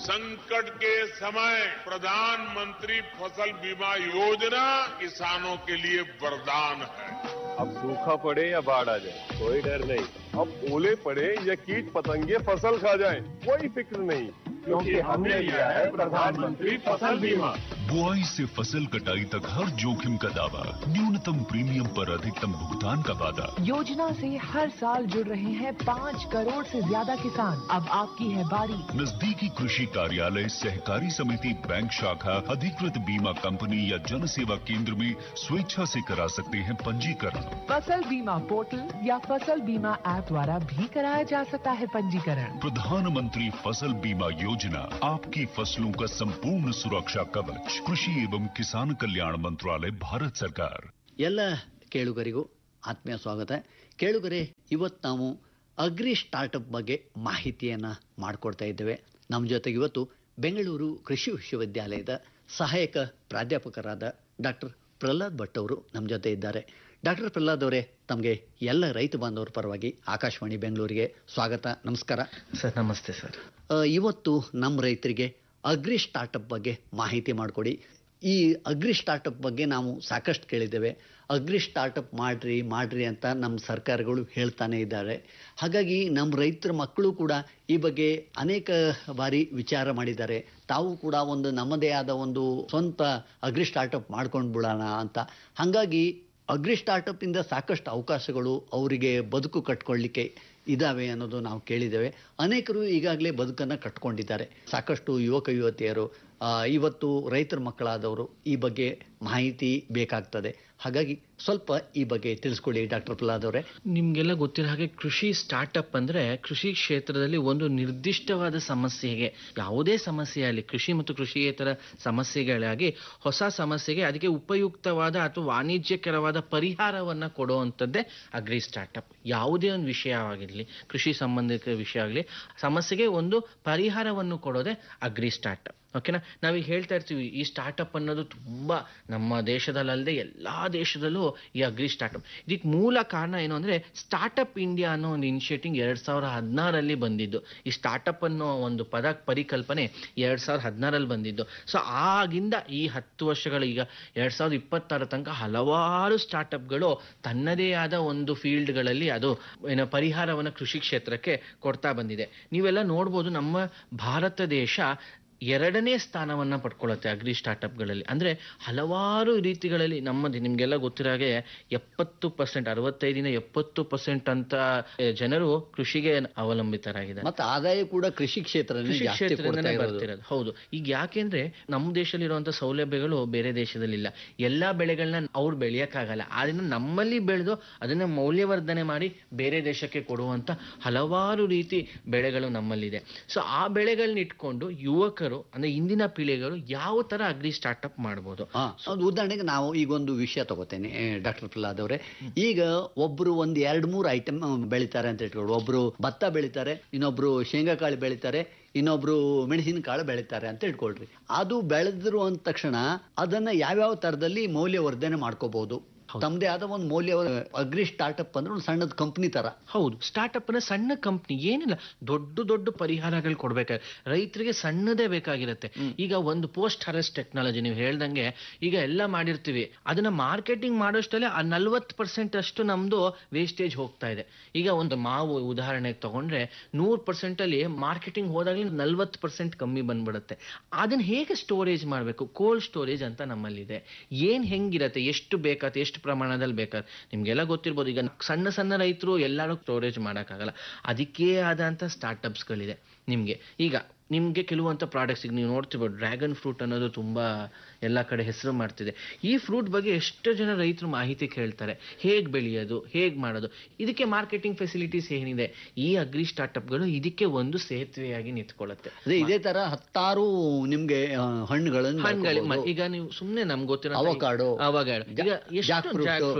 संकट के समय प्रधानमंत्री फसल बीमा योजना किसानों के लिए वरदान है अब सूखा पड़े या बाढ़ आ जाए कोई डर नहीं अब ओले पड़े या कीट पतंगे फसल खा जाए कोई फिक्र नहीं क्योंकि हमने लिया है प्रधानमंत्री फसल बीमा बुआई से फसल कटाई तक हर जोखिम का दावा न्यूनतम प्रीमियम पर अधिकतम भुगतान का वादा योजना से हर साल जुड़ रहे हैं पाँच करोड़ से ज्यादा किसान अब आपकी है बारी नजदीकी कृषि कार्यालय सहकारी समिति बैंक शाखा अधिकृत बीमा कंपनी या जन सेवा केंद्र में स्वेच्छा से करा सकते हैं पंजीकरण फसल बीमा पोर्टल या फसल बीमा ऐप द्वारा भी कराया जा सकता है पंजीकरण प्रधानमंत्री फसल बीमा योजना आपकी फसलों का संपूर्ण सुरक्षा कवच कृषि एवं किसान कल्याण मंत्रालय भारत सरकार ಎಲ್ಲ ಕೇಳುಗರಿಗೂ ಆತ್ಮೀಯ ಸ್ವಾಗತ ಕೇಳುಗರೆ ಇವತ್ತು ನಾವು ಅಗ್ರಿ ಸ್ಟಾರ್ಟಪ್ ಬಗ್ಗೆ ಮಾಹಿತಿಯನ್ನು ಮಾಡಿಕೊಡ್ತಾ ಇದ್ದೇವೆ ನಮ್ಮ ಜೊತೆಗೆ ಇವತ್ತು ಬೆಂಗಳೂರು ಕೃಷಿ ವಿಶ್ವವಿದ್ಯಾಲಯದ ಸಹಾಯಕ ಪ್ರಾಧ್ಯಾಪಕರಾದ ಡಾಕ್ಟರ್ ಪ್ರಹ್ಲಾದ್ ಭಟ್ ಅವರು ನಮ್ಮ ಜೊತೆ ಇದ್ದಾರೆ ಡಾಕ್ಟರ್ ಪ್ರಹ್ಲಾದ್ ಅವರೇ ತಮಗೆ ಎಲ್ಲ ರೈತ ಬಾಂಧವರ ಪರವಾಗಿ ಆಕಾಶವಾಣಿ ಬೆಂಗಳೂರಿಗೆ ಸ್ವಾಗತ ನಮಸ್ಕಾರ ಸರ್ ನಮಸ್ತೆ ಸರ್ ಆ, ಇವತ್ತು ನಮ್ಮ ರೈತರಿಗೆ ಅಗ್ರಿ ಸ್ಟಾರ್ಟಪ್ ಬಗ್ಗೆ ಮಾಹಿತಿ ಮಾಡಿಕೊಡಿ ಈ ಅಗ್ರಿ ಸ್ಟಾರ್ಟಪ್ ಬಗ್ಗೆ ನಾವು ಸಾಕಷ್ಟು ಕೇಳಿದ್ದೇವೆ ಅಗ್ರಿ ಸ್ಟಾರ್ಟಪ್ ಮಾಡ್ರಿ ಮಾಡ್ರಿ ಅಂತ ನಮ್ಮ ಸರ್ಕಾರಗಳು ಹೇಳ್ತಾನೆ ಇದ್ದಾರೆ ಹಾಗಾಗಿ ನಮ್ಮ ರೈತರ ಮಕ್ಕಳು ಕೂಡ ಈ ಬಗ್ಗೆ ಅನೇಕ ಬಾರಿ ವಿಚಾರ ಮಾಡಿದ್ದಾರೆ ತಾವು ಕೂಡ ಒಂದು ನಮ್ಮದೇ ಆದ ಒಂದು ಸ್ವಂತ ಅಗ್ರಿ ಸ್ಟಾರ್ಟಪ್ ಮಾಡ್ಕೊಂಡು ಬಿಡೋಣ ಅಂತ ಹಾಗಾಗಿ ಅಗ್ರಿ ಸ್ಟಾರ್ಟಪ್ ಇಂದ ಸಾಕಷ್ಟು ಅವಕಾಶಗಳು ಅವರಿಗೆ ಬದುಕು ಕಟ್ಕೊಳ್ಳಿಕ್ಕೆ ಇದಾವೆ ಅನ್ನೋದು ನಾವು ಕೇಳಿದ್ದೇವೆ ಅನೇಕರು ಈಗಾಗಲೇ ಬದುಕನ್ನು ಕಟ್ಕೊಂಡಿದ್ದಾರೆ ಸಾಕಷ್ಟು ಯುವಕ ಯುವತಿಯರು ಆ, ಇವತ್ತು ರೈತರ ಮಕ್ಕಳಾದವರು ಈ ಬಗ್ಗೆ ಮಾಹಿತಿ ಬೇಕಾಗ್ತದೆ ಹಾಗಾಗಿ ಸ್ವಲ್ಪ ಈ ಬಗ್ಗೆ ತಿಳಿಸ್ಕೊಡಿ ಡಾಕ್ಟರ್ ಪ್ರಹ್ಲಾದ್ ಅವರೇ ನಿಮ್ಗೆಲ್ಲ ಗೊತ್ತಿರೋ ಹಾಗೆ ಕೃಷಿ ಸ್ಟಾರ್ಟಪ್ ಅಂದ್ರೆ ಕೃಷಿ ಕ್ಷೇತ್ರದಲ್ಲಿ ಒಂದು ನಿರ್ದಿಷ್ಟವಾದ ಸಮಸ್ಯೆಗೆ ಯಾವುದೇ ಸಮಸ್ಯೆ ಆಗಲಿ ಕೃಷಿ ಮತ್ತು ಕೃಷಿಯೇತರ ಸಮಸ್ಯೆಗಳಾಗಿ ಹೊಸ ಸಮಸ್ಯೆಗೆ ಅದಕ್ಕೆ ಉಪಯುಕ್ತವಾದ ಅಥವಾ ವಾಣಿಜ್ಯಕರವಾದ ಪರಿಹಾರವನ್ನ ಕೊಡುವಂಥದ್ದೇ ಅಗ್ರಿ ಸ್ಟಾರ್ಟಪ್ ಯಾವುದೇ ಒಂದು ವಿಷಯವಾಗಿರಲಿ ಕೃಷಿ ಸಂಬಂಧಿತ ವಿಷಯ ಆಗಲಿ ಸಮಸ್ಯೆಗೆ ಒಂದು ಪರಿಹಾರವನ್ನು ಕೊಡೋದೇ ಅಗ್ರಿ ಸ್ಟಾರ್ಟಪ್ ಓಕೆನಾ ನಾವೀಗ ಹೇಳ್ತಾ ಇರ್ತೀವಿ ಈ ಸ್ಟಾರ್ಟಪ್ ಅನ್ನೋದು ತುಂಬಾ ನಮ್ಮ ದೇಶದಲ್ಲದೆ ಎಲ್ಲಾ ದೇಶದಲ್ಲೂ ಈ ಅಗ್ರಿ ಸ್ಟಾರ್ಟಪ್ ಇದಕ್ಕೆ ಮೂಲ ಕಾರಣ ಏನು ಅಂದ್ರೆ ಸ್ಟಾರ್ಟಪ್ ಇಂಡಿಯಾ ಅನ್ನೋ ಒಂದು ಇನಿಷಿಯೇಟಿವ್ ಎರಡ್ ಸಾವಿರದ ಹದಿನಾರಲ್ಲಿ ಬಂದಿದ್ದು ಈ ಸ್ಟಾರ್ಟಪ್ ಅನ್ನೋ ಒಂದು ಪದ ಪರಿಕಲ್ಪನೆ ಎರಡ್ ಸಾವಿರದ ಹದಿನಾರಲ್ಲಿ ಬಂದಿದ್ದು ಸೊ ಆಗಿಂದ ಈ ಹತ್ತು ವರ್ಷಗಳು ಈಗ ಎರಡ್ ಸಾವಿರದ ಇಪ್ಪತ್ತಾರ ತನಕ ಹಲವಾರು ಸ್ಟಾರ್ಟಪ್ಗಳು ತನ್ನದೇ ಆದ ಒಂದು ಫೀಲ್ಡ್ಗಳಲ್ಲಿ ಅದು ಏನೋ ಪರಿಹಾರವನ್ನು ಕೃಷಿ ಕ್ಷೇತ್ರಕ್ಕೆ ಕೊಡ್ತಾ ಬಂದಿದೆ ನೀವೆಲ್ಲ ನೋಡ್ಬೋದು ನಮ್ಮ ಭಾರತ ದೇಶ ಎರಡನೇ ಸ್ಥಾನವನ್ನ ಪಡ್ಕೊಳ್ಳುತ್ತೆ ಅಗ್ರಿ ಸ್ಟಾರ್ಟಪ್ಗಳಲ್ಲಿ ಅಂದ್ರೆ ಹಲವಾರು ರೀತಿಗಳಲ್ಲಿ ನಮ್ಮದು ನಿಮ್ಗೆಲ್ಲ ಗೊತ್ತಿರೋ ಹಾಗೆ ಎಪ್ಪತ್ತು ಪರ್ಸೆಂಟ್ ಅರವತ್ತೈದಿಂದ ಎಪ್ಪತ್ತು ಪರ್ಸೆಂಟ್ ಅಂತ ಎ, ಜನರು ಕೃಷಿಗೆ ಅವಲಂಬಿತರಾಗಿದ್ದಾರೆ ಮತ್ತು ಆದಾಯ ಕೂಡ ಕೃಷಿ ಕ್ಷೇತ್ರದಲ್ಲಿ ಕೃಷಿ ಜಾಸ್ತಿ ಕೊಡ್ತಾ ಕ್ಷೇತ್ರದಿಂದನೇ ಇರೋದು ಬರ್ತಿರೋದು ಹೌದು ಈಗ ಯಾಕೆಂದ್ರೆ ನಮ್ಮ ದೇಶದಲ್ಲಿರುವಂತ ಸೌಲಭ್ಯಗಳು ಬೇರೆ ದೇಶದಲ್ಲಿ ಇಲ್ಲ ಎಲ್ಲಾ ಬೆಳೆಗಳನ್ನ ಅವ್ರು ಬೆಳೆಯಕ್ಕಾಗಲ್ಲ ಆದ್ರಿಂದ ನಮ್ಮಲ್ಲಿ ಬೆಳೆದು ಅದನ್ನ ಮೌಲ್ಯವರ್ಧನೆ ಮಾಡಿ ಬೇರೆ ದೇಶಕ್ಕೆ ಕೊಡುವಂತ ಹಲವಾರು ರೀತಿ ಬೆಳೆಗಳು ನಮ್ಮಲ್ಲಿದೆ ಸೊ ಆ ಬೆಳೆಗಳನ್ನ ಇಟ್ಕೊಂಡು ಯುವಕರು ಅಂದ್ರೆ ಇಂದಿನ ಪೀಳಿಗೆಗಳು ಯಾವ ತರ ಅಗ್ರಿ ಸ್ಟಾರ್ಟ್ಅಪ್ ಮಾಡ್ಬೋದು ಹಾ ಒಂದು ಉದಾಹರಣೆಗೆ ನಾವು ಈಗ ಒಂದು ವಿಷಯ ತಗೋತೇನೆ ಡಾಕ್ಟರ್ ಪ್ರಹ್ಲಾದ್ ಅವರೇ ಈಗ ಒಬ್ರು ಒಂದ್ ಎರಡ್ ಮೂರು ಐಟಮ್ ಬೆಳಿತಾರೆ ಅಂತ ಇಟ್ಕೊಳ್ಳಿ ಒಬ್ರು ಭತ್ತ ಬೆಳಿತಾರೆ ಇನ್ನೊಬ್ರು ಶೇಂಗಾ ಕಾಳು ಬೆಳಿತಾರೆ ಇನ್ನೊಬ್ರು ಮೆಣಸಿನಕಾಳು ಬೆಳಿತಾರೆ ಅಂತ ಇಟ್ಕೊಳ್ರಿ ಅದು ಬೆಳೆದ್ರು ಅಂದ ತಕ್ಷಣ ಅದನ್ನ ಯಾವ್ಯಾವ ತರದಲ್ಲಿ ಮೌಲ್ಯವರ್ಧನೆ ಮಾಡ್ಕೋಬಹುದು ತಮ್ಮದೇ ಆದ ಒಂದು ಮೌಲ್ಯ ಅಗ್ರಿ ಸ್ಟಾರ್ಟ್ಅಪ್ ಅಂದ್ರೆ ಒಂದು ಸಣ್ಣದ ಕಂಪ್ನಿ ತರ ಹೌದು ಸ್ಟಾರ್ಟ್ಅಪ್ ನ ಸಣ್ಣ ಕಂಪ್ನಿ ಏನಿಲ್ಲ ದೊಡ್ಡ ದೊಡ್ಡ ಪರಿಹಾರಗಳು ಕೊಡ್ಬೇಕಾಗ ರೈತರಿಗೆ ಸಣ್ಣದೇ ಬೇಕಾಗಿರುತ್ತೆ ಈಗ ಒಂದು ಪೋಸ್ಟ್ ಹಾರೆಸ್ಟ್ ಟೆಕ್ನಾಲಜಿ ನೀವು ಹೇಳ್ದಂಗೆ ಈಗ ಎಲ್ಲ ಮಾಡಿರ್ತೀವಿ ಅದನ್ನ ಮಾರ್ಕೆಟಿಂಗ್ ಮಾಡೋಷ್ಟಲ್ಲೇ ಆ ನಲ್ವತ್ತು ಪರ್ಸೆಂಟ್ ಅಷ್ಟು ನಮ್ದು ವೇಸ್ಟೇಜ್ ಹೋಗ್ತಾ ಇದೆ ಈಗ ಒಂದು ಮಾವು ಉದಾಹರಣೆಗೆ ತಗೊಂಡ್ರೆ ನೂರ್ ಪರ್ಸೆಂಟ್ ಅಲ್ಲಿ ಮಾರ್ಕೆಟಿಂಗ್ ಹೋದಾಗಲೇ ನಲ್ವತ್ತು ಪರ್ಸೆಂಟ್ ಕಮ್ಮಿ ಬಂದ್ಬಿಡುತ್ತೆ ಅದನ್ನ ಹೇಗೆ ಸ್ಟೋರೇಜ್ ಮಾಡಬೇಕು ಕೋಲ್ಡ್ ಸ್ಟೋರೇಜ್ ಅಂತ ನಮ್ಮಲ್ಲಿದೆ ಏನ್ ಹೆಂಗಿರತ್ತೆ ಎಷ್ಟು ಬೇಕಾಗುತ್ತೆ ಎಷ್ಟು ಪ್ರಮಾಣದಲ್ಲಿ ಬೇಕಾದ್ರೆ ನಿಮ್ಗೆಲ್ಲ ಗೊತ್ತಿರ್ಬೋದು ಈಗ ಸಣ್ಣ ಸಣ್ಣ ರೈತರು ಎಲ್ಲರೂ ಸ್ಟೋರೇಜ್ ಮಾಡೋಕ್ಕಾಗಲ್ಲ ಅದಕ್ಕೇ ಆದಂಥ ಸ್ಟಾರ್ಟಪ್ಸ್ಗಳಿದೆ ನಿಮಗೆ ಈಗ ನಿಮಗೆ ಕೆಲವಂಥ ಪ್ರಾಡಕ್ಟ್ಸ್ ಈಗ ನೀವು ನೋಡ್ತಿರ್ಬೋದು ಡ್ರ್ಯಾಗನ್ ಫ್ರೂಟ್ ಅನ್ನೋದು ತುಂಬ ಎಲ್ಲ ಕಡೆ ಹೆಸರು ಮಾಡ್ತಿದೆ ಈ ಫ್ರೂಟ್ ಬಗ್ಗೆ ಎಷ್ಟು ಜನ ರೈತರು ಮಾಹಿತಿ ಕೇಳ್ತಾರೆ ಹೇಗೆ ಬೆಳೆಯೋದು ಹೇಗೆ ಮಾಡೋದು ಇದಕ್ಕೆ ಮಾರ್ಕೆಟಿಂಗ್ ಫೆಸಿಲಿಟೀಸ್ ಏನಿದೆ ಈ ಅಗ್ರಿ ಸ್ಟಾರ್ಟಪ್ಗಳು ಇದಕ್ಕೆ ಒಂದು ಸೇತುವೆಯಾಗಿ ನಿಂತ್ಕೊಳ್ಳುತ್ತೆ ಅದೇ ಇದೇ ತರ ಹತ್ತಾರು ನಿಮ್ಗೆ ಆ, ಹಣ್ಣುಗಳನ್ನು ಹಣ್ಣುಗಳು ಬೆಳ್ಕೊಬೋದು. ಈಗ ನೀವು ಸುಮ್ಮನೆ ನಮ್ಗೆ ಗೊತ್ತಿರೋ Avocado, ಅವಗಾಡು ಈಗ ಜಾ- ಎಷ್ಟು jackfruit, jackfruit,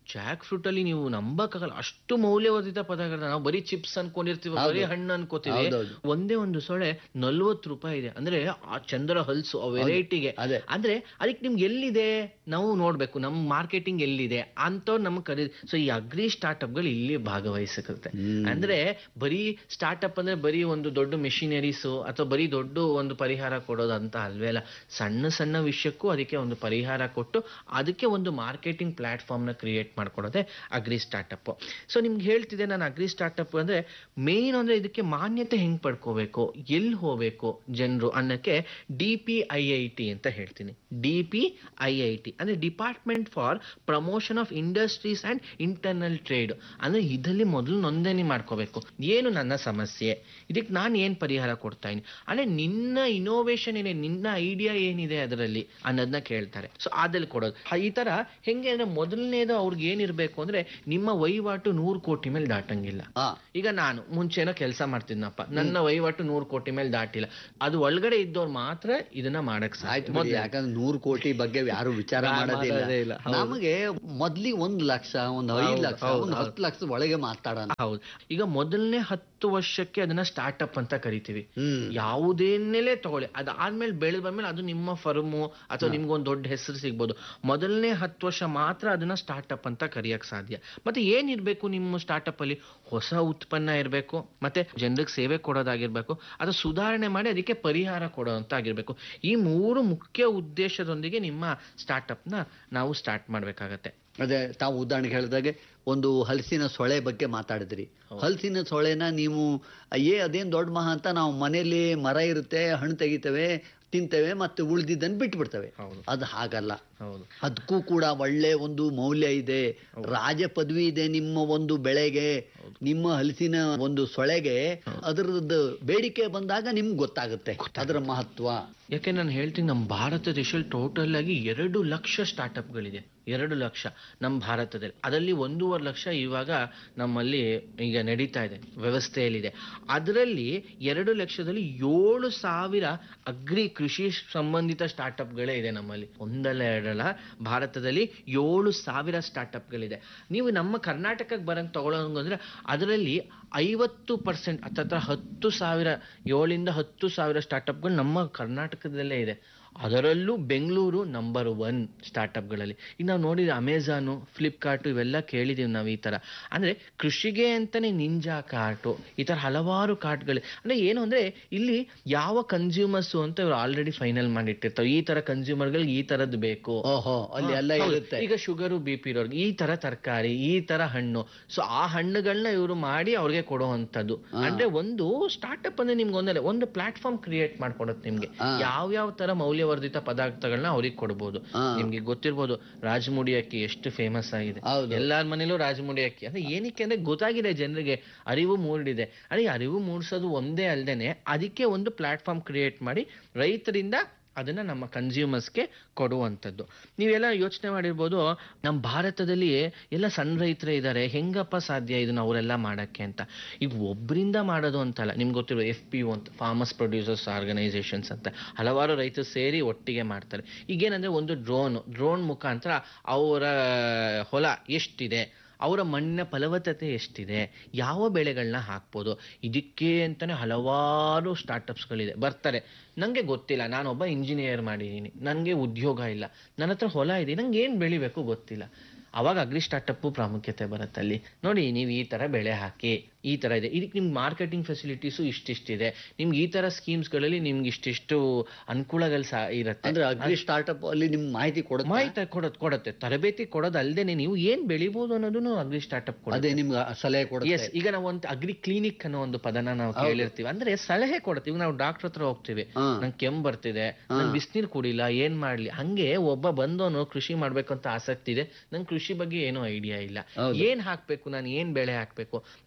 ಜಾಕ್ ಫ್ರೂಟ್ ಅಲ್ಲಿ ನೀವು ನಂಬಕ್ಕಾಗಲ್ಲ ಅಷ್ಟು ಮೌಲ್ಯವರ್ಧಿತ ಪದಾರ್ಥ ನಾವು ಬರೀ ಚಿಪ್ಸ್ ಅನ್ಕೊಂಡಿರ್ತೀವಿ ಬರೀ ಹಣ್ಣು ಅನ್ಕೋತೀವಿ ಹೌದೌದು. ಒಂದೇ ಒಂದು ಸೊಳೆ ನಲ್ವತ್ತು ರೂಪಾಯಿ ಇದೆ ಅಂದ್ರೆ ಆ ಚಂದ್ರ ಹಲ್ಸು ಆ ವೆರೈಟಿಗೆ ಅದೇ. ಅಂದ್ರೆ ಅದಕ್ಕೆ ನಿಮ್ಗೆ ಎಲ್ಲಿದೆ ನಾವು ನೋಡ್ಬೇಕು ನಮ್ಮ ಮಾರ್ಕೆಟಿಂಗ್ ಎಲ್ಲಿದೆ ಅಂತವ್ರು ನಮ್ಗೆ ಕರೀ ಸೊ ಈ ಅಗ್ರಿ ಸ್ಟಾರ್ಟ್ಅಪ್ಗಳು ಇಲ್ಲಿ ಭಾಗವಹಿಸುತ್ತೆ ಅಂದ್ರೆ ಬರೀ ಸ್ಟಾರ್ಟ್ಅಪ್ ಅಂದ್ರೆ ಬರೀ ಒಂದು ದೊಡ್ಡ ಮೆಷಿನರೀಸು ಅಥವಾ ಬರೀ ದೊಡ್ಡ ಒಂದು ಪರಿಹಾರ ಕೊಡೋದು ಅಂತ ಅಲ್ವೇ ಅಲ್ಲ ಸಣ್ಣ ಸಣ್ಣ ವಿಷಯಕ್ಕೂ ಅದಕ್ಕೆ ಒಂದು ಪರಿಹಾರ ಕೊಟ್ಟು ಅದಕ್ಕೆ ಒಂದು ಮಾರ್ಕೆಟಿಂಗ್ ಪ್ಲಾಟ್ಫಾರ್ಮ್ನ ಕ್ರಿಯೇಟ್ ಮಾಡ್ಕೊಡೋದೆ ಅಗ್ರಿ ಸ್ಟಾರ್ಟಪ್ ಸೊ ನಿಮ್ಗೆ ಹೇಳ್ತಿದ್ದೆ ನಾನು ಅಗ್ರಿ ಸ್ಟಾರ್ಟಪ್ ಅಂದ್ರೆ ಮೇನ್ ಅಂದ್ರೆ ಇದಕ್ಕೆ ಮಾನ್ಯತೆ ಹೆಂಗ್ ಪಡ್ಕೋಬೇಕು ಎಲ್ಲಿ ಹೋಗ್ಬೇಕು ಜನರು ಅನ್ನಕ್ಕೆ D P I I T ಅಂತ ಹೇಳ್ತೀನಿ D P I I T ಅಂದ್ರೆ department for promotion of industries and internal trade ಅಂದ್ರೆ ಇದರಲ್ಲಿ ಮೊದಲು ನೋಂದಣಿ ಮಾಡ್ಕೋಬೇಕು ಏನು ನನ್ನ ಸಮಸ್ಯೆ ಇದಕ್ಕೆ ನಾನು ಏನು ಪರಿಹಾರ ಕೊಡ್ತಾ ಇದ್ದೀನಿ ಅಂದ್ರೆ ನಿನ್ನ ಇನೋವೇಷನ್ ಏನೇ ನಿನ್ನ ಐಡಿಯಾ ಏನಿದೆ ಅದರಲ್ಲಿ ಅನ್ನೋದನ್ನ ಕೇಳ್ತಾರೆ ಸೊ ಅದಲ್ಲಿ ಕೊಡೋದು ಹ- ಈ ತರ ಹೆಂಗೆ ಅಂದ್ರೆ ಮೊದಲನೇದು ಅವ್ರಿಗೆ ಏನಿರ್ಬೇಕು ಅಂದ್ರೆ ನಿಮ್ಮ ವಹಿವಾಟು ನೂರು ಕೋಟಿ ಮೇಲೆ ದಾಟಂಗಿಲ್ಲ ಹಾ ಈಗ ನಾನು ಮುಂಚೆನೋ ಕೆಲಸ ಮಾಡ್ತಿದ್ನಪ್ಪ ನನ್ನ ವಹಿವಾಟು ನೂರು ಕೋಟಿ ಮೇಲೆ ದಾಟಿಲ್ಲ ಅದು ಒಳಗಡೆ ಇದ್ದವ್ರು ಮಾತ್ರ ಇದನ್ನ ಮಾಡಕ್ ಆಯ್ತು ಸಾಧ್ಯ ಬಿಡಿ, ಯಾಕಂದ್ರೆ ನೂರು ಕೋಟಿ ಬಗ್ಗೆ ಯಾರು ವಿಚಾರ ಯಾರು ಮಾಡೋದಿಲ್ಲ ಮಾಡೋದೇ ಇಲ್ಲ, ಹೌದು. ನಮಗೆ ಮೊದ್ಲಿಗೆ ಒಂದ್ ಲಕ್ಷ ಒಂದ್ ಐದು ಹೌದು, ಲಕ್ಷ ಹೌದು, ಒಂದ್ ಹೌದು. ಹತ್ತು ಲಕ್ಷದ ಒಳಗೆ ಮಾತಾಡೋಣ ಹೌದು ಈಗ ಮೊದಲನೇ ಹತ್ತು ವರ್ಷಕ್ಕೆ ಅದನ್ನ ಸ್ಟಾರ್ಟ್ಅಪ್ ಅಂತ ಕರಿತೀವಿ ಹ್ಮ್ ಯಾವುದೇನೇಲೆ ತಗೊಳ್ಳಿ ಅದಾದ್ಮೇಲೆ ಬೆಳೆದು ಬಂದ್ಮೇಲೆ ಅದು ನಿಮ್ಮ ಫರ್ಮು ಅಥವಾ ನಿಮ್ಗೊಂದು ದೊಡ್ಡ ಹೆಸರು ಸಿಗ್ಬೋದು ಮೊದಲನೇ ಹತ್ತು ವರ್ಷ ಮಾತ್ರ ಅದನ್ನ ಸ್ಟಾರ್ಟ್ಅಪ್ ಅಂತ ಕರಿಯಕ್ ಸಾಧ್ಯ ಮತ್ತೆ ಏನಿರ್ಬೇಕು ನಿಮ್ಮ ಸ್ಟಾರ್ಟ್ಅಪ್ ಅಲ್ಲಿ ಹೊಸ ಉತ್ಪನ್ನ ಇರಬೇಕು ಮತ್ತೆ ಜನರಿಗೆ ಸೇವೆ ಕೊಡೋದಾಗಿರ್ಬೇಕು ಅಥವಾ ಸುಧಾರಣೆ ಮಾಡಿ ಅದಕ್ಕೆ ಪರಿಹಾರ ಕೊಡೋಂತ ಆಗಿರ್ಬೇಕು ಈ ಮೂರು ಮುಖ್ಯ ಉದ್ದೇಶದೊಂದಿಗೆ ನಿಮ್ಮ ಸ್ಟಾರ್ಟ್ಅಪ್ನ ನಾವು ಸ್ಟಾರ್ಟ್ ಮಾಡ್ಬೇಕಾಗತ್ತೆ ಅದೇ ತಾವು ಉದಾಹರಣೆಗೆ ಹೇಳಿದಾಗೆ ಒಂದು ಹಲಸಿನ ಸೊಳೆ ಬಗ್ಗೆ ಮಾತಾಡಿದ್ರಿ ಹಲಸಿನ ಸೊಳೆನ ನೀವು ಏ ಅದೇನ್ ದೊಡ್ಡ ಮಹಾ ಅಂತ ನಾವು ಮನೆಯಲ್ಲಿ ಮರ ಇರುತ್ತೆ ಹಣ್ಣು ತೆಗಿತೇವೆ ತಿಂತೇವೆ ಮತ್ತೆ ಉಳ್ದಿದ್ದನ್ನು ಬಿಟ್ಬಿಡ್ತೇವೆ ಹೌದು. ಅದು ಹಾಗಲ್ಲ ಹೌದು ಅದಕ್ಕೂ ಕೂಡ ಒಳ್ಳೆ ಒಂದು ಮೌಲ್ಯ ಇದೆ ರಾಜ ಪದವಿ ಇದೆ ನಿಮ್ಮ ಒಂದು ಬೆಳೆಗೆ ನಿಮ್ಮ ಹಲಸಿನ ಒಂದು ಸೊಳೆಗೆ ಅದರದ್ದು ಬೇಡಿಕೆ ಬಂದಾಗ ನಿಮ್ಗೆ ಗೊತ್ತಾಗುತ್ತೆ ಅದರ ಮಹತ್ವ ಯಾಕೆ ನಾನು ಹೇಳ್ತೀನಿ ನಮ್ಮ ಭಾರತ ದೇಶದಲ್ಲಿ ಟೋಟಲ್ ಆಗಿ ಎರಡು ಲಕ್ಷ ಸ್ಟಾರ್ಟ್ಅಪ್ಗಳಿದೆ ಎರಡು ಲಕ್ಷ ನಮ್ಮ ಭಾರತದಲ್ಲಿ ಅದರಲ್ಲಿ ಒಂದೂವರೆ ಲಕ್ಷ ಇವಾಗ ನಮ್ಮಲ್ಲಿ ಈಗ ನಡೀತಾ ಇದೆ ವ್ಯವಸ್ಥೆಯಲ್ಲಿದೆ ಅದರಲ್ಲಿ ಎರಡು ಲಕ್ಷದಲ್ಲಿ ಏಳು ಸಾವಿರ ಅಗ್ರಿ ಕೃಷಿ ಸಂಬಂಧಿತ ಸ್ಟಾರ್ಟ್ಅಪ್ಗಳೇ ಇದೆ ನಮ್ಮಲ್ಲಿ ಒಂದಲ್ಲ ಎರಡಲ್ಲ ಭಾರತದಲ್ಲಿ ಏಳು ಸಾವಿರ ಸ್ಟಾರ್ಟ್ಅಪ್ಗಳಿದೆ ನೀವು ನಮ್ಮ ಕರ್ನಾಟಕಕ್ಕೆ ಬರಂಗ್ ತಗೊಳ್ಳೋಂಗಂದ್ರೆ ಅದರಲ್ಲಿ ಐವತ್ತು ಪರ್ಸೆಂಟ್ ಹತ್ತತ್ರ ಹತ್ತು ಸಾವಿರ ಏಳಿಂದ ಹತ್ತು ಸಾವಿರ ಸ್ಟಾರ್ಟ್ಅಪ್ಗಳು ನಮ್ಮ ಕರ್ನಾಟಕದಲ್ಲೇ ಇದೆ ಅದರಲ್ಲೂ ಬೆಂಗಳೂರು ನಂಬರ್ ಒನ್ ಸ್ಟಾರ್ಟ್ಅಪ್ಗಳಲ್ಲಿ ಈಗ ನಾವು ನೋಡಿದ್ರೆ ಅಮೆಝಾನು ಫ್ಲಿಪ್ಕಾರ್ಟು ಇವೆಲ್ಲ ಕೇಳಿದ್ದೀವಿ ನಾವು ಈ ಥರ ಅಂದರೆ ಕೃಷಿಗೆ ಅಂತಲೇ ನಿಂಜಾ ಕಾರ್ಟು ಈ ಥರ ಹಲವಾರು ಕಾರ್ಟ್ಗಳು ಅಂದರೆ ಏನು ಅಂದರೆ ಇಲ್ಲಿ ಯಾವ ಕನ್ಸ್ಯೂಮರ್ಸು ಅಂತ ಇವರು ಆಲ್ರೆಡಿ ಫೈನಲ್ ಮಾಡಿಟ್ಟಿರ್ತಾರೆ ಈ ಥರ ಕನ್ಸ್ಯೂಮರ್ಗಳಿಗೆ ಈ ಥರದ್ದು ಬೇಕು ಓಹೋ ಅಲ್ಲಿ ಎಲ್ಲ ಹೌದು. ಇರುತ್ತೆ ಈಗ ಶುಗರು ಬಿ ಪಿ ಇರೋರ್ಗೆ ಈ ತರ ತರಕಾರಿ ಈ ತರ ಹಣ್ಣು ಸೊ ಆ ಹಣ್ಣುಗಳನ್ನ ಇವರು ಮಾಡಿ ಅವ್ರಿಗೆ ಕೊಡುವಂತದ್ದು ಅಂದ್ರೆ ಒಂದು ಸ್ಟಾರ್ಟ್ಅಪ್ ಅಂದ್ರೆ ನಿಮ್ಗೆ ಒಂದಲ್ಲ ಒಂದು ಪ್ಲಾಟ್ಫಾರ್ಮ್ ಕ್ರಿಯೇಟ್ ಮಾಡ್ಕೊಡುತ್ತೆ ನಿಮ್ಗೆ ಹಾ. ಯಾವ ಯಾವ ತರ ಮೌಲ್ಯವರ್ಧಿತ ಪದಾರ್ಥಗಳನ್ನ ಅವ್ರಿಗೆ ಕೊಡ್ಬೋದು ಹಾ. ನಿಮ್ಗೆ ಗೊತ್ತಿರ್ಬೋದು ರಾಜಮುಡಿ ಅಕ್ಕಿ ಎಷ್ಟು ಫೇಮಸ್ ಆಗಿದೆ ಹೌದು. ಎಲ್ಲಾರ ಮನೇಲೂ ರಾಜಮುಡಿ ಅಕ್ಕಿ ಅಂದ್ರೆ ಏನಕ್ಕೆ ಅಂದ್ರೆ ಗೊತ್ತಾಗಿದೆ ಜನರಿಗೆ ಅರಿವು ಮೂಡಿದೆ ಅದೇ ಅರಿವು ಮೂಡಿಸೋದು ಒಂದೇ ಅಲ್ದೇನೆ ಅದಕ್ಕೆ ಒಂದು ಪ್ಲಾಟ್ಫಾರ್ಮ್ ಕ್ರಿಯೇಟ್ ಮಾಡಿ ರೈತರಿಂದ ಅದನ್ನ ನಮ್ಮ ಕನ್ಸ್ಯೂಮರ್ಸ್ಗೆ ಕೊಡುವಂಥದ್ದು ನೀವೆಲ್ಲ ಯೋಚನೆ ಮಾಡಿರ್ಬೋದು ನಮ್ಮ ಭಾರತದಲ್ಲಿ ಎಲ್ಲ ಸಣ್ಣ ರೈತರೇ ಇದ್ದಾರೆ ಹೆಂಗಪ್ಪ ಸಾಧ್ಯ ಇದನ್ನ ಅವರೆಲ್ಲ ಮಾಡಕ್ಕೆ ಅಂತ ಈಗ ಒಬ್ಬರಿಂದ ಮಾಡೋದು ಅಂತಲ್ಲ ನಿಮ್ಗೆ ಗೊತ್ತಿರೋ ಎಫ್ ಪಿ ಯು ಅಂತ ಫಾರ್ಮರ್ಸ್ ಪ್ರೊಡ್ಯೂಸರ್ಸ್ ಆರ್ಗನೈಸೇಷನ್ಸ್ ಅಂತ ಹಲವಾರು ರೈತರು ಸೇರಿ ಒಟ್ಟಿಗೆ ಮಾಡ್ತಾರೆ ಈಗೇನಂದ್ರೆ ಒಂದು ಡ್ರೋನ್ ಡ್ರೋನ್ ಮುಖಾಂತರ ಅವರ ಹೊಲ ಎಷ್ಟಿದೆ ಅವರ ಮಣ್ಣಿನ ಫಲವತ್ತತೆ ಎಷ್ಟಿದೆ ಯಾವ ಬೆಳೆಗಳನ್ನ ಹಾಕ್ಬೋದು ಇದಕ್ಕೆ ಅಂತಾನೆ ಹಲವಾರು ಸ್ಟಾರ್ಟಪ್ಸ್ಗಳಿದೆ ಬರ್ತಾರೆ ನನಗೆ ಗೊತ್ತಿಲ್ಲ ನಾನೊಬ್ಬ ಇಂಜಿನಿಯರ್ ಮಾಡಿದ್ದೀನಿ ನನಗೆ ಉದ್ಯೋಗ ಇಲ್ಲ ನನ್ನ ಹತ್ರ ಹೊಲ ಇದೆ ನಂಗೆ ಏನು ಬೆಳಿಬೇಕು ಗೊತ್ತಿಲ್ಲ ಅವಾಗ ಅಗ್ರಿ ಸ್ಟಾರ್ಟಪ್ಪು ಪ್ರಾಮುಖ್ಯತೆ ಬರುತ್ತೆ ಅಲ್ಲಿ ನೋಡಿ ನೀವು ಈ ಥರ ಬೆಳೆ ಹಾಕಿ ಈ ಥರ ಇದೆ ಇದಕ್ಕೆ ನಿಮ್ಗೆ ಮಾರ್ಕೆಟಿಂಗ್ ಫೆಸಿಲಿಟೀಸು ಇಷ್ಟಿಷ್ಟಿದೆ ನಿಮ್ಗೆ ಈ ಥರ ಸ್ಕೀಮ್ಸ್ಗಳಲ್ಲಿ ನಿಮ್ಗೆ ಇಷ್ಟಿಷ್ಟು ಅನುಕೂಲಗಳು ಸಹ ಇರುತ್ತೆ ಅಂದ್ರೆ ಅಗ್ರಿ ಸ್ಟಾರ್ಟ್ಅಪ್ ಅಲ್ಲಿ ನಿಮ್ಗೆ ಮಾಹಿತಿ ಕೊಡುತ್ತೆ ಮಾಹಿತಿ ಕೊಡೋದು ಕೊಡುತ್ತೆ ತರಬೇತಿ ಕೊಡೋದು ಅಲ್ದೇನೆ ನೀವು ಏನ್ ಬೆಳಿಬೋದು ಅನ್ನೋದನ್ನು ಅಗ್ರಿ ಸ್ಟಾರ್ಟ್ಅಪ್ ಕೊಡುತ್ತೆ ಅದೇ ನಿಮ್ಗೆ ಸಲಹೆ ಎಸ್ ಕೊಡುತ್ತೆ ಈಗ ನಾವು ಒಂದು ಅಗ್ರಿ ಕ್ಲಿನಿಕ್ ಅನ್ನೋ ಒಂದು ಪದನ ನಾವು ಕೇಳಿರ್ತೀವಿ ಅಂದ್ರೆ ಸಲಹೆ ಕೊಡುತ್ತೆ ಈಗ ನಾವು ಡಾಕ್ಟರ್ ಹತ್ರ ಹೋಗ್ತೀವಿ ಹಾ. ನಂಗೆ ಕೆಮ್ಮು ಬರ್ತಿದೆ ನಂಗೆ ಬಿಸಿನೀರು ಕುಡಿಲ್ಲ ಏನ್ ಮಾಡ್ಲಿ ಹಂಗೆ ಒಬ್ಬ ಬಂದವನು ಕೃಷಿ ಮಾಡ್ಬೇಕು ಅಂತ ಆಸಕ್ತಿ ಇದೆ ನಂಗೆ ಕೃಷಿ ಬಗ್ಗೆ ಏನೂ ಐಡಿಯಾ ಇಲ್ಲ ಹೌದು. ಏನ್ ಹಾಕ್ಬೇಕು ನಾನು ಏನ್ ಬೆಳೆ ಹಾಕ್ಬೇಕು ನನ್ ನಮ್ಮ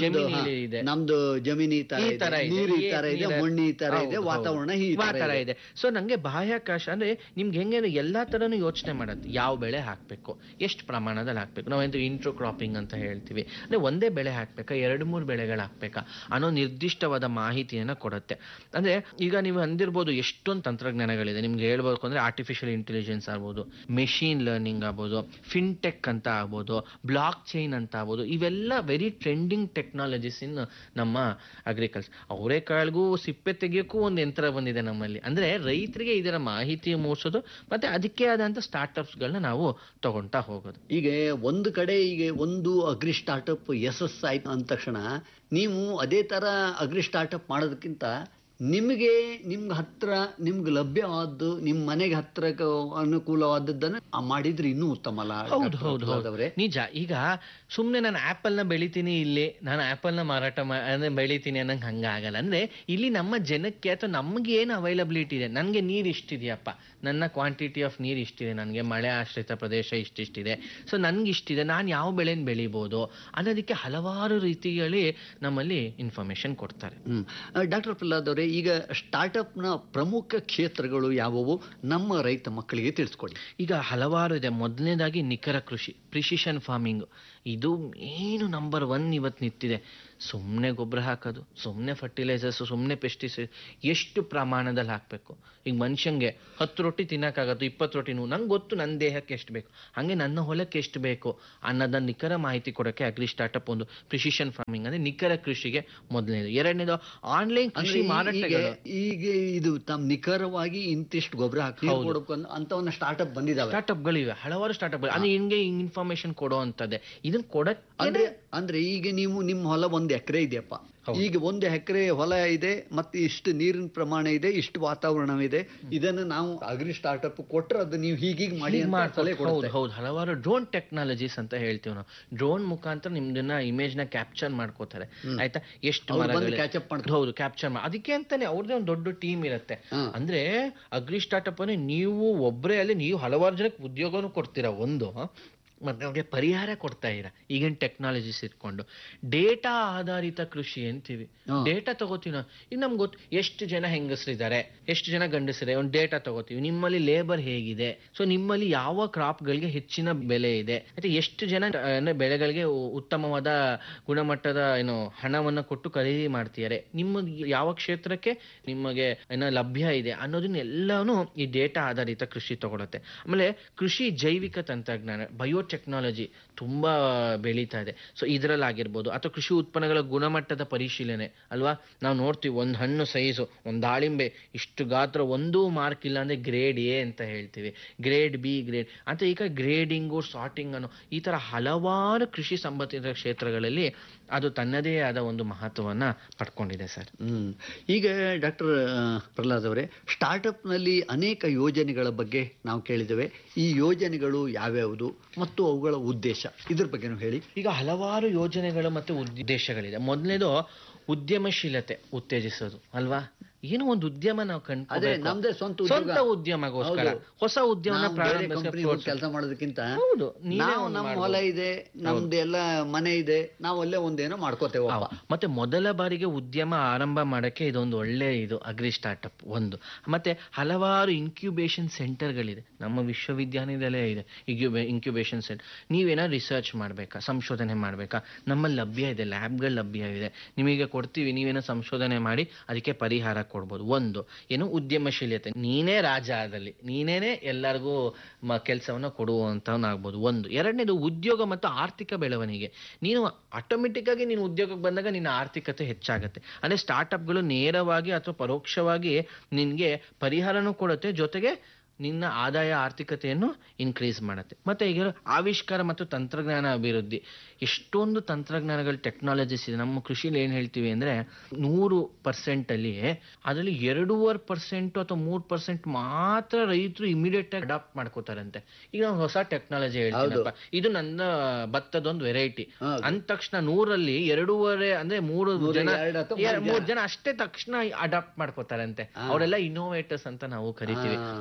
ನಮ್ದು ಹಾ, ಜಮೀನಿಲಿ ಇದೆ ನಮ್ದು ಜಮೀನು ಈ ತರ ಈ ಇದೆ ತರ ಇದೆ ನೀರು ಈ ಏ- ತರ ಇದೆ ನೀರ- ಮಣ್ಣು ಈ ತರ ಇದೆ ಹೌದು, ವಾತಾವರಣ ಈ ಹೌದು. ತರ ತರ ಇದೆ ಇದೆ ಸೊ ನಂಗೆ ಬಾಹ್ಯಾಕಾಶ ಅಂದ್ರೆ ನಿಮ್ಗೆ ಹೆಂಗೆ ಅಂದ್ರೆ ಎಲ್ಲಾ ತರನು ಯೋಚನೆ ಮಾಡತ್ತೆ ಯಾವ ಬೆಳೆ ಹಾಕ್ಬೇಕು ಎಷ್ಟು ಪ್ರಮಾಣದಲ್ಲಿ ಹಾಕ್ಬೇಕು ನಾವೇಂತ ಇಂಟ್ರೋ ಕ್ರಾಪಿಂಗ್ ಅಂತ ಹೇಳ್ತೀವಿ ಅಂದ್ರೆ ಒಂದೇ ಬೆಳೆ ಹಾಕ್ಬೇಕಾ ಎರಡು ಮೂರು ಬೆಳೆಗಳು ಹಾಕ್ಬೇಕಾ ಅನ್ನೋ ನಿರ್ದಿಷ್ಟವಾದ ಮಾಹಿತಿಯನ್ನ ಕೊಡುತ್ತೆ ಅಂದ್ರೆ ಈಗ ನೀವು ಅಂದಿರ್ಬೋದು ಎಷ್ಟೊಂದು ತಂತ್ರಜ್ಞಾನಗಳಿದೆ ನಿಮ್ಗೆ ಹೇಳ್ಬೇಕು ಅಂದ್ರೆ ಆರ್ಟಿಫಿಷಿಯಲ್ ಇಂಟೆಲಿಜೆನ್ಸ್ ಆಗ್ಬೋದು ಮೆಷಿನ್ ಲರ್ನಿಂಗ್ ಆಗ್ಬೋದು ಫಿನ್ಟೆಕ್ ಅಂತ ಆಗ್ಬೋದು ಬ್ಲಾಕ್ ಚೈನ್ ಅಂತ ಆಗ್ಬೋದು ಇವೆಲ್ಲ ವೆರಿ ಟ್ರೆಂಡಿಂಗ್ ಟೆಕ್ನಾಲಜೀಸ್ ಇನ್ ನಮ್ಮ ಅಗ್ರಿಕಲ್ಚರ್ ಅವರೆಕಾಳಿಗೂ ಸಿಪ್ಪೆ ತೆಗಿಯೋಕ್ಕೂ ಒಂದು ಯಂತ್ರ ಬಂದಿದೆ ನಮ್ಮಲ್ಲಿ ಅಂದ್ರೆ ರೈತರಿಗೆ ಇದರ ಮಾಹಿತಿ ಮೂಡಿಸೋದು ಮತ್ತೆ ಅದಕ್ಕೆ ಆದಂತ ಸ್ಟಾರ್ಟ್ಅಪ್ಸ್ಗಳನ್ನ ನಾವು ತಗೊಂತಾ ಹೋಗೋದು ಈಗ ಒಂದು ಕಡೆ ಈಗ ಒಂದು ಅಗ್ರಿ ಸ್ಟಾರ್ಟಪ್ ಯಶಸ್ ಆಯ್ತು ಅಂದ ತಕ್ಷಣ ನೀವು ಅದೇ ತರ ಅಗ್ರಿ ಸ್ಟಾರ್ಟಪ್ ಮಾಡೋದಕ್ಕಿಂತ ನಿಮಗೆ ನಿಮ್ಗೆ ಹತ್ರ ನಿಮ್ಗೆ ಲಭ್ಯವಾದ್ದು ನಿಮ್ಮ ಮನೆಗೆ ಹತ್ರ ಅನುಕೂಲವಾದದ್ದನ್ನ ಮಾಡಿದ್ರೆ ಇನ್ನೂ ಉತ್ತಮ ಅಲ್ಲ ಹೌದು ಡಾಕ್ಟರ್ ಹೌದು ಪ್ರಹ್ಲಾದ್ ಹೌದು ಅವರೇ? ನಿಜ ಈಗ ಸುಮ್ಮನೆ ನಾನು ಆಪಲ್ ನ ಬೆಳಿತೀನಿ ಇಲ್ಲಿ ನಾನು ಆಪಲ್ ನ ಮಾರಾಟ ಮಾ- ಅಂದ್ರೆ ಬೆಳಿತೀನಿ ಅನ್ನಂಗೆ ಹಂಗಾಗಲ್ಲ ಅಂದ್ರೆ ಇಲ್ಲಿ ನಮ್ಮ ಜನಕ್ಕೆ ಅಥವಾ ನಮ್ಗೆ ಏನು ಅವೈಲಬಿಲಿಟಿ ಇದೆ ನನಗೆ ನೀರು ಇಷ್ಟಿದೆಯಪ್ಪ ನನ್ನ ಕ್ವಾಂಟಿಟಿ ಆಫ್ ನೀರು ಇಷ್ಟಿದೆ ನನಗೆ ಮಳೆ ಆಶ್ರಿತ ಪ್ರದೇಶ ಇಷ್ಟಿಷ್ಟಿದೆ ಸೊ ನನ್ಗೆ ಇಷ್ಟಿದೆ ನಾನು ಯಾವ ಬೆಳೆನ ಬೆಳಿಬೋದು ಅನ್ನೋದಕ್ಕೆ ಹಲವಾರು ರೀತಿಯಲ್ಲಿ ನಮ್ಮಲ್ಲಿ ಇನ್ಫಾರ್ಮೇಶನ್ ಕೊಡ್ತಾರೆ ಹ್ಮ್ ಡಾಕ್ಟರ್ ಪ್ರಹ್ಲಾದ್ ಅವರೇ ಈಗ ಸ್ಟಾರ್ಟಪ್ನ ಪ್ರಮುಖ ಕ್ಷೇತ್ರಗಳು ಯಾವುವು ನಮ್ಮ ರೈತ ಮಕ್ಕಳಿಗೆ ತಿಳಿಸ್ಕೊಡಿ ಈಗ ಹಲವಾರು ಇದೆ ಮೊದಲನೇದಾಗಿ ನಿಖರ ಕೃಷಿ ಪ್ರಿಸಿಷನ್ ಫಾರ್ಮಿಂಗ್ ಇದು ಏನು ನಂಬರ್ ಒನ್ ಇವತ್ತು ನಿಂತಿದೆ ಸುಮ್ಮನೆ ಗೊಬ್ಬರ ಹಾಕೋದು ಸುಮ್ಮನೆ ಫರ್ಟಿಲೈಸರ್ಸ್ ಸುಮ್ಮನೆ ಪೆಸ್ಟಿಸೈಡ್ ಎಷ್ಟು ಪ್ರಮಾಣದಲ್ಲಿ ಹಾಕಬೇಕು ಈಗ ಮನುಷ್ಯಂಗೆ ಹತ್ತು ರೊಟ್ಟಿ ತಿನ್ನೋಕ್ಕಾಗತ್ತು ಇಪ್ಪತ್ತು ರೊಟ್ಟಿನೂ ನಂಗೆ ಗೊತ್ತು ನನ್ನ ದೇಹಕ್ಕೆ ಎಷ್ಟು ಬೇಕು ಹಾಗೆ ನನ್ನ ಹೊಲಕ್ಕೆ ಎಷ್ಟು ಬೇಕು ಅನ್ನೋದನ್ನ ನಿಖರ ಮಾಹಿತಿ ಕೊಡೋಕ್ಕೆ ಅಗ್ರಿ ಸ್ಟಾರ್ಟಪ್ ಒಂದು ಪ್ರಿಸಿಷನ್ ಫಾರ್ಮಿಂಗ್ ಅಂದ್ರೆ ನಿಖರ ಕೃಷಿಗೆ ಮೊದಲನೇದು ಎರಡನೇದು ಆನ್ಲೈನ್ ಅಂದ್ರೆ ಕೃಷಿ ಈ- ಮಾರಾಟಗಳು ಈಗ ಈಗ ಇದು ತಮ್ಮ ನಿಖರವಾಗಿ ಇಂತಿಷ್ಟು ಗೊಬ್ಬರ ಹಾಕಿ ಹೌದು. ಕೊಡಬೇಕು ಅನ್ನೋ ಅಂತವನ್ನ ಸ್ಟಾರ್ಟಪ್ ಬಂದಿದಾವೆ ಸ್ಟಾರ್ಟ್ಅಪ್ಗಳಿವೆ ಹಲವಾರು ಸ್ಟಾರ್ಟ್ಅಪ್ ಅಂದ್ರೆ ಹಿಂಗೆ ಇನ್ಫಾರ್ಮೇಶನ್ ಕೊಡೋ ಅಂತದ್ದೆ ಇದನ್ನ ಕೊಡಕ್ಕೆ ಅಂದ್ರೆ ಅಂದ್ರೆ ಈಗ ನೀವು ನಿಮ್ಮ ಹೊಲ ಒಂದು ಎಕರೆ ಇದೆಯಪ್ಪ ಹೌದು. ಈಗ ಒಂದು ಎಕರೆ ಹೊಲ ಇದೆ ಮತ್ತೆ ಇಷ್ಟು ನೀರಿನ ಪ್ರಮಾಣ ಇದೆ ಇಷ್ಟು ವಾತಾವರಣವಿದೆ ಇದನ್ನ ನಾವು ಅಗ್ರಿ ಸ್ಟಾರ್ಟ್ಅಪ್ ಕೊಟ್ರೆ ಅದು ನೀವು ಹೀಗೀಗ್ ಮಾಡಿ ಹೀಗ್ ಅಂತ ಮಾಡ್ಕೊಟ್- ಸಲಹೆ ಹೌದು ಕೊಡುತ್ತೆ ಹೌದು ಹಲವಾರು ಡ್ರೋನ್ ಟೆಕ್ನಾಲಜೀಸ್ ಅಂತ ಹೇಳ್ತೀವಿ ನಾವು ಡ್ರೋನ್ ಮುಖಾಂತರ ನಿಮ್ದನ್ನ ಇಮೇಜ್ ನ ಕ್ಯಾಪ್ಚರ್ ಮಾಡ್ಕೋತಾರೆ ಆಯ್ತಾ ಎಷ್ಟು ಅವ್ರು ಬಂದು ಮರಗಳಿವೆ- catch up ಮಾಡ್ತಾರೆ. ಹೌದು ಕ್ಯಾಪ್ಚರ್ ಅದಕ್ಕೆ ಅಂತಾನೆ ಅವ್ರದೇ ಒಂದು ದೊಡ್ಡ ಟೀಮ್ ಇರುತ್ತೆ ಹಾ. ಅಂದ್ರೆ ಅಗ್ರಿ ಸ್ಟಾರ್ಟ್ಅಪ್ ಅಂದ್ರೆ ನೀವು ಒಬ್ಬರೇ ಅಲ್ಲಿ ನೀವು ಹಲವಾರು ಜನಕ್ಕೆ ಉದ್ಯೋಗನೂ ಕೊಡ್ತೀರಾ ಒಂದು ಮತ್ತೆ ಅವ್ರಿಗೆ ಪರಿಹಾರ ಕೊಡ್ತಾ ಇರ ಈಗಿನ ಟೆಕ್ನಾಲಜೀಸ್ ಇಟ್ಕೊಂಡು ಡೇಟಾ ಆಧಾರಿತ ಕೃಷಿ ಅಂತೀವಿ ಹಾ. ಡೇಟಾ ತಗೋತೀವಿ ನಾವು ಈಗ ನಮ್ಗೆ ಗೊತ್ತು ಎಷ್ಟು ಜನ ಹೆಂಗಸರಿದ್ದಾರೆ ಎಷ್ಟು ಜನ ಗಂಡಸರಿದ್ದಾರೆ ಒಂದು ಡೇಟಾ ತಗೋತೀವಿ ನಿಮ್ಮಲ್ಲಿ ಲೇಬರ್ ಹೇಗಿದೆ ಸೊ ನಿಮ್ಮಲ್ಲಿ ಯಾವ ಕ್ರಾಪ್ಗಳಿಗೆ ಹೆಚ್ಚಿನ ಬೆಲೆ ಇದೆ ಮತ್ತೆ ಎಷ್ಟು ಜನ ಆ, ಅಂದ್ರೆ ಬೆಳೆಗಳಿಗೆ ಉ- ಉತ್ತಮವಾದ ಗುಣಮಟ್ಟದ ಏನು ಹಣವನ್ನು ಕೊಟ್ಟು ಖರೀದಿ ಮಾಡ್ತಿದ್ದಾರೆ ನಿಮ್ಮ ಯಾವ ಕ್ಷೇತ್ರಕ್ಕೆ ನಿಮಗೆ ಏನೋ ಲಭ್ಯ ಇದೆ ಅನ್ನೋದನ್ನ ಎಲ್ಲಾನು ಈ ಡೇಟಾ ಆಧಾರಿತ ಕೃಷಿ ತಗೊಳುತ್ತೆ ಆಮೇಲೆ ಕೃಷಿ ಜೈವಿಕ ತಂತ್ರಜ್ಞಾನ ಬಯೋಟೆಕ್ನಾಲಜಿ ತುಂಬಾ ಬೆಳೀತಾ ಇದೆ ಸೊ ಇದರಲ್ಲಾಗಿರ್ಬೋದು ಅಥವಾ ಕೃಷಿ ಉತ್ಪನ್ನಗಳ ಗುಣಮಟ್ಟದ ಪರಿಶೀಲನೆ ಅಲ್ವಾ ನಾವು ನೋಡ್ತೀವಿ ಒಂದು ಹಣ್ಣು ಸೈಜು ಒಂದು ದಾಳಿಂಬೆ ಇಷ್ಟು ಗಾತ್ರ ಒಂದೂ ಮಾರ್ಕ್ ಇಲ್ಲ ಅಂದ್ರೆ ಗ್ರೇಡ್ ಎ ಅಂತ ಹೇಳ್ತೀವಿ ಗ್ರೇಡ್ ಬಿ ಗ್ರೇಡ್ ಅಂತ ಈಗ ಗ್ರೇಡಿಂಗು ಸಾರ್ಟಿಂಗ್ ಅನ್ನೋ ಈ ತರ ಹಲವಾರು ಕೃಷಿ ಸಂಬಂಧಿತ ಕ್ಷೇತ್ರಗಳಲ್ಲಿ ಅದು ತನ್ನದೇ ಆದ ಒಂದು ಮಹತ್ವವನ್ನ ಪಡ್ಕೊಂಡಿದೆ ಸರ್ ಹ್ಮ್ ಈಗ ಡಾಕ್ಟರ್ ಪ್ರಹ್ಲಾದ್ ಅವರೇ ಸ್ಟಾರ್ಟ್ಅಪ್ ನಲ್ಲಿ ಅನೇಕ ಯೋಜನೆಗಳ ಬಗ್ಗೆ ನಾವು ಕೇಳಿದ್ದೇವೆ ಈ ಯೋಜನೆಗಳು ಯಾವ್ಯಾವುದು ಮತ್ತು ಅವುಗಳ ಉದ್ದೇಶ ಇದ್ರ ಬಗ್ಗೆನೂ ಹೇಳಿ ಈಗ ಹಲವಾರು ಯೋಜನೆಗಳು ಮತ್ತು ಉದ್ದೇಶಗಳಿದೆ ಮೊದಲನೇದು ಉದ್ಯಮಶೀಲತೆ ಉತ್ತೇಜಿಸೋದು ಅಲ್ವಾ ಏನೋ ಒಂದು ಉದ್ಯಮ ನಾವು ಅದೇ ಕಂಡು ನಮ್ದೇ ಸ್ವಂತ ಉದ್ಯೋಗ. ಸ್ವಂತ ಉದ್ಯಮಗೋಸ್ಕರ ಹೌದು. ಹೊಸ ಉದ್ಯಮನ ನಾವು ಬೇರೆ ಪ್ರಾರಂಭಿಸೋಕೆ ಕಂಪನಿ ಪ್ರೋತ್ಸಾಹ- ಕೆಲಸ ಮಾಡೋದಕ್ಕಿಂತ ಹೌದು, ನೀವೇ ನಾವು ಒಂದು ನಮ್ಮ ಮಾಡ್ಬೋದು. ಹೊಲ ಇದೆ ನಮ್ದು ಎಲ್ಲ ಮನೆ ಇದೆ ನಾವು ಅಲ್ಲೇ ಒಂದೇನೋ ಮಾಡ್ಕೋತೇವಪ್ಪ ಹೌದು. ಮತ್ತೆ ಮೊದಲ ಬಾರಿಗೆ ಉದ್ಯಮ ಆರಂಭ ಮಾಡಕ್ಕೆ ಇದೊಂದು ಒಳ್ಳೆ ಇದು ಅಗ್ರಿ ಸ್ಟಾರ್ಟ್ಅಪ್ ಒಂದು ಮತ್ತೆ ಹಲವಾರು ಇನ್ಕ್ಯುಬೇಷನ್ ಸೆಂಟರ್ಗಳಿದೆ ನಮ್ಮ ವಿಶ್ವವಿದ್ಯಾನಿಲಯ ಇದೆ ಇನ್ಕ್ಯುಬೇಷನ್ ಸೆಂಟರ್ ನೀವೇನೋ ರಿಸರ್ಚ್ ಮಾಡಬೇಕಾ ಸಂಶೋಧನೆ ಮಾಡಬೇಕಾ ನಮ್ಮಲ್ಲಿ ಲಭ್ಯ ಇದೆ ಲ್ಯಾಬ್ಗಳು ಲಭ್ಯ ಇದೆ ನಿಮಗೆ ಕೊಡ್ತೀವಿ ನೀವೇನೋ ಸಂಶೋಧನೆ ಮಾಡಿ ಅದಕ್ಕೆ ಪರಿಹಾರ ಕೊಡ್ಬೋದು ಒಂದು ಏನು ಉದ್ಯಮಶೀಲತೆ ನೀನೇ ರಾಜ ಅದಲ್ಲಿ ನೀನೇನೆ ಎಲ್ಲರಿಗೂ ಮ ಕೆಲಸವನ್ನು ಕೊಡುವಂಥವನಾಗ್ಬೋದು ಒಂದು ಎರಡನೇದು ಉದ್ಯೋಗ ಮತ್ತು ಆರ್ಥಿಕ ಬೆಳವಣಿಗೆ ನೀನು ಆಟೋಮೆಟಿಕ್ ಆಗಿ ನೀನು ಉದ್ಯೋಗಕ್ಕೆ ಬಂದಾಗ ನಿನ್ನ ಆರ್ಥಿಕತೆ ಹೆಚ್ಚಾಗುತ್ತೆ ಅಂದರೆ ಸ್ಟಾರ್ಟಪ್ಗಳು ನೇರವಾಗಿ ಅಥವಾ ಪರೋಕ್ಷವಾಗಿ ನಿನಗೆ ಪರಿಹಾರನೂ ಕೊಡುತ್ತೆ ಜೊತೆಗೆ ನಿನ್ನ ಆದಾಯ ಆರ್ಥಿಕತೆಯನ್ನು ಇನ್ಕ್ರೀಸ್ ಮಾಡುತ್ತೆ ಮತ್ತೆ ಈಗ ಆವಿಷ್ಕಾರ ಮತ್ತು ತಂತ್ರಜ್ಞಾನ ಅಭಿವೃದ್ಧಿ ಎಷ್ಟೊಂದು ತಂತ್ರಜ್ಞಾನಗಳು ಟೆಕ್ನಾಲಜೀಸ್ ಇದೆ ನಮ್ಮ ಕೃಷಿಲಿ ಏನು ಹೇಳ್ತೀವಿ ಅಂದ್ರೆ ನೂರು ಪರ್ಸೆಂಟ್ ಅಲ್ಲಿ ಅದರಲ್ಲಿ ಎರಡೂವರೆ ಪರ್ಸೆಂಟ್ ಅಥವಾ ಮೂರು ಪರ್ಸೆಂಟ್ ಮಾತ್ರ ರೈತರು ಇಮಿಡಿಯೇಟ್ ಆಗಿ ಅಡಾಪ್ಟ್ ಮಾಡ್ಕೋತಾರಂತೆ ಈಗ ನಾವು ಹೊಸ ಟೆಕ್ನಾಲಜಿ ಹೇಳ್ತೀನಪ್ಪ ಇದು ನನ್ನ ಭತ್ತದೊಂದು ವೆರೈಟಿ ಹೌದು. ಅಂದ ತಕ್ಷಣ ನೂರಲ್ಲಿ ಎರಡೂವರೆ ಅಂದ್ರೆ ಮೂರು ನೂರಲ್ಲಿ ಜನ ಎರಡು ಅಥವಾ ಎರ- ಮೂರು ಮೂರು ಜನ ಅಷ್ಟೇ ತಕ್ಷಣ ಅಡಾಪ್ಟ್ ಮಾಡ್ಕೋತಾರಂತೆ ಅವರೆಲ್ಲ ಇನ್ನೋವೇಟರ್ಸ್ ಅಂತ ನಾವು ಕರಿತೀವಿ ಆ. ಆಮೇಲೆ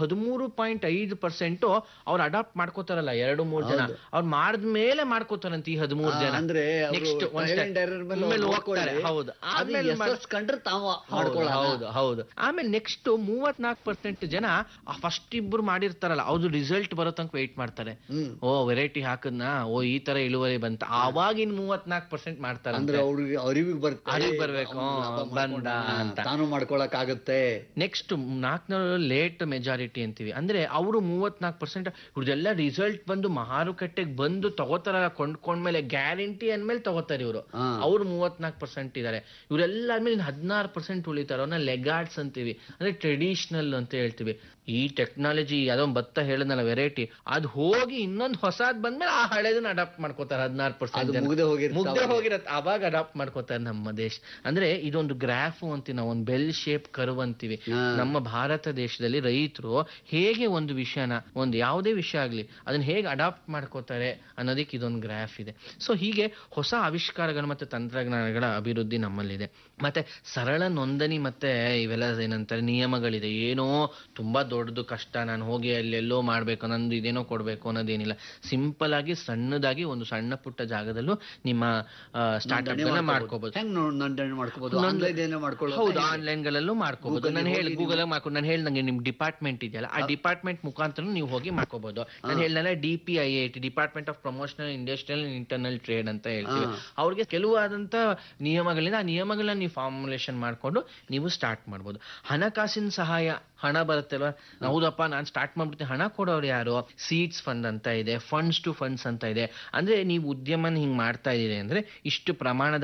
ಹದಿಮೂರು ಪಾಯಿಂಟ್ ಐದು ಪರ್ಸೆಂಟ್ ಅವ್ರು ಅಡಾಪ್ಟ್ ಮಾಡ್ಕೋತಾರಲ್ಲ ಎರಡು ಮೂರು ಜನ ಅವ್ರು ಮಾಡಿದ್ಮೇಲೆ ಮಾಡ್ಕೋತಾರಂತ ಈ ಹದಿಮೂರು ಆ, ಜನ ಅಂದ್ರೆ ನೆಕ್ಸ್ಟ್ trial and error ಮೇಲೆ ಮೇಲೆ ನೋಡ್ಕೊಳ್ಳಿ. ಹೋಗ್ತಾರೆ ಹೌದು ಅದು ಆಮೇಲೆ ಮಾಡ್- ಯಶಸ್ಸು ಕಂಡ್ರೆ ತಾವು ಹೌದು ಮಾಡ್ಕೊಳ್ಳೋಣ ಹೌದು ಹೌದು ಆಮೇಲೆ ನೆಕ್ಸ್ಟ್ ಮೂವತ್ನಾಲ್ಕು ಪರ್ಸೆಂಟ್ ಜನ ಫಸ್ಟ್ ಇಬ್ರು ಮಾಡಿರ್ತಾರಲ್ಲ ಅವ್ದು ರಿಸಲ್ಟ್ ಬರೋ ತನಕ ವೆಯ್ಟ್ ಮಾಡ್ತಾರೆ ಹ್ಮ್. ಓ ವೆರೈಟಿ ಹಾಕದ್ನ ಓ ಈ ತರ ಇಳುವರಿ ಬಂತ ಆವಾಗ ಇನ್ ಮೂವತ್ನಾಲ್ಕು ಪರ್ಸೆಂಟ್ ಮಾಡ್ತಾರೆ ಅಂದ್ರೆ ಅವ್ರಿಗೆ ಅರಿವಿಗೆ ಬರುತ್ತೆ ಅರಿವಿಗ್ ಬರ್ಬೇಕು, ಅವ್ನು ಲಾಭ ಹ್ಮ್, ಬಂದ ಮಾಡ್ಕೊಂಡ, ಅಂತ. ತಾನು ಮಾಡ್ಕೊಳಕ್ ಆಗುತ್ತೆ ನೆಕ್ಸ್ಟ್ ನಾಲ್ಕನೂರು ಲೇಟ್ ಮೆಜಾರಿಟಿ ಅಂತೀವಿ ಅಂದ್ರೆ ಅವರು ಮೂವತ್ನಾಲ್ಕು ಪರ್ಸೆಂಟ್ ಇವ್ರದೆಲ್ಲ ರಿಸಲ್ಟ್ ಬಂದು ಮಾರುಕಟ್ಟೆಗೆ ಬಂದು ತಗೋತಾರಲ್ಲ ಕೊಂಡ್ಕೊಂಡ್ಮೇಲೆ ಗ್ಯಾರಂಟಿ ಅಂದ್ಮೇಲೆ ತಗೋತಾರೆ ಇವರು ಹಾ. ಅವ್ರು ಮೂವತ್ನಾಲ್ಕು ಪರ್ಸೆಂಟ್ ಇದಾರೆ ಇವರೆಲ್ಲ ಆದ್ಮೇಲೆ ಹದಿನಾರು ಪರ್ಸೆಂಟ್ ಉಳಿತಾರ ಅವ್ರನ್ನ ಲೆಗಾರ್ಡ್ಸ್ ಅಂತೀವಿ ಅಂದ್ರೆ ಟ್ರೆಡಿಷನಲ್ ಅಂತ ಹೇಳ್ತೀವಿ ಈ ಟೆಕ್ನಾಲಜಿ ಯಾವ್ದೋ ಒಂದ್ ಭತ್ತ ಹೇಳದ್ನಲ್ಲ ವೆರೈಟಿ ಅದ್ ಹೋಗಿ ಇನ್ನೊಂದ್ ಹೊಸಾದ್ ಬಂದ್ಮೇಲೆ ಆ ಹಳೇದನ್ನ ಅಡಾಪ್ಟ್ ಮಾಡ್ಕೋತಾರೆ ಹದಿನಾರು ಅದು ಪರ್ಸೆಂಟ್ ಮುಗ್ದೇ ಹೋಗಿರುತ್ತೆ ಮುಗ್ದೆ ಅವಾಗ. ಹೋಗಿರತ್ತೆ ಅವಾಗ ಅಡಾಪ್ಟ್ ಮಾಡ್ಕೋತಾರೆ ನಮ್ಮ ದೇಶ ಅಂದ್ರೆ ಇದೊಂದು ಗ್ರಾಫ್ ಅಂತೀವಿ ನಾವು ಒಂದು ಬೆಲ್ ಶೇಪ್ ಕರ್ವ್ ಅಂತೀವಿ ಹಾ. ನಮ್ಮ ಭಾರತ ದೇಶದಲ್ಲಿ ರೈತರು ಹೇಗೆ ಒಂದು ವಿಷಯನ ಒಂದು ಯಾವುದೇ ವಿಷಯ ಆಗ್ಲಿ ಅದನ್ನ ಹೇಗೆ ಅಡಾಪ್ಟ್ ಮಾಡ್ಕೋತಾರೆ ಅನ್ನೋದಕ್ಕೆ ಇದೊಂದು ಗ್ರಾಫ್ ಇದೆ ಸೊ ಹೀಗೆ ಹೊಸ ಆವಿಷ್ಕಾರಗಳು ಮತ್ತೆ ತಂತ್ರಜ್ಞಾನಗಳ ಅಭಿವೃದ್ಧಿ ನಮ್ಮಲ್ಲಿದೆ ಮತ್ತೆ ಸರಳ ನೋಂದಣಿ ಮತ್ತೆ ಇವೆಲ್ಲ ಏನಂತಾರೆ ನಿಯಮಗಳಿದೆ ಏನೋ ತುಂಬಾ ದೊಡ್ಡದು ಕಷ್ಟ ನಾನು ಹೋಗಿ ಅಲ್ಲೆಲ್ಲೋ ಮಾಡ್ಬೇಕು ನಂದು ಇದೇನೋ ಕೊಡ್ಬೇಕು ಅನ್ನೋದೇನಿಲ್ಲ ಸಿಂಪಲ್ ಆಗಿ ಸಣ್ಣದಾಗಿ ಒಂದು ಸಣ್ಣ ಪುಟ್ಟ ಜಾಗದಲ್ಲೂ ನಿಮ್ಮ ಸ್ಟಾರ್ಟ್ಅಪ್ ನೋಂದಣಿ ಮಾಡ್ಕೋಬಹುದು ಹೆಂಗ್ ನೋ- ನೋಂದಣಿ ಮಾಡ್ಕೋಬಹುದು ನೋಂದ- ಆನ್ಲೈನ್ ಏನೋ ಮಾಡ್ಕೊಳ್ಳೋದು ಹೌದು ಆನ್ಲೈನ್ ಗಳಲ್ಲೂ ಮಾಡ್ಕೋಬಹುದು Google ನಾನು ಗೆ ಹೇಳಿ ಹೋಗಿ ಗೂಗಲ್ ಮಾಡ್ಕೊಂಡು ನಾನು ಹೇಳ್ದಂಗೆ ನಿಮ್ ಡಿಪಾರ್ಟ್ಮೆಂಟ್ ಇದೆಯಲ್ಲ ಆ ಡಿಪಾರ್ಟ್ಮೆಂಟ್ ಮುಖಾಂತರ ನೀವು ಹೋಗಿ ಮಾಡ್ಕೋಬಹುದು ನಾನು ಹೇಳ್ದಲ್ಲ D P I I T department of promotional industrial internal trade ಅಂತ ಹೇಳ್ತೀವಿ ಹಾ. ಅವ್ರಿಗೆ ಕೆಲವಾದಂತ ನಿಯಮಗಳಿಂದ ಆ ನಿಯಮಗಳನ್ನ ನೀವು ಫಾರ್ಮುಲೇಷನ್ ಮಾಡ್ಕೊಂಡು ನೀವು ಸ್ಟಾರ್ಟ್ ಮಾಡ್ಬೋದು ಹಣಕಾಸಿನ ಸಹಾಯ ಹಣ ಬರುತ್ತಲ್ವಾ ಹೌದಪ್ಪ ನಾನು ಸ್ಟಾರ್ಟ್ ಮಾಡ್ಬಿಡ್ತೀನಿ ಹಣ ಕೊಡೋರು ಯಾರು ಸೀಡ್ಸ್ ಫಂಡ್ ಅಂತ ಇದೆ ಫಂಡ್ಸ್ ಟು ಫಂಡ್ಸ್ ಅಂತ ಇದೆ ಅಂದ್ರೆ ನೀವು ಉದ್ಯಮನ ಹಿಂಗ್ ಮಾಡ್ತಾ ಇದೀರಿ ಅಂದ್ರೆ ಇಷ್ಟು ಪ್ರಮಾಣದ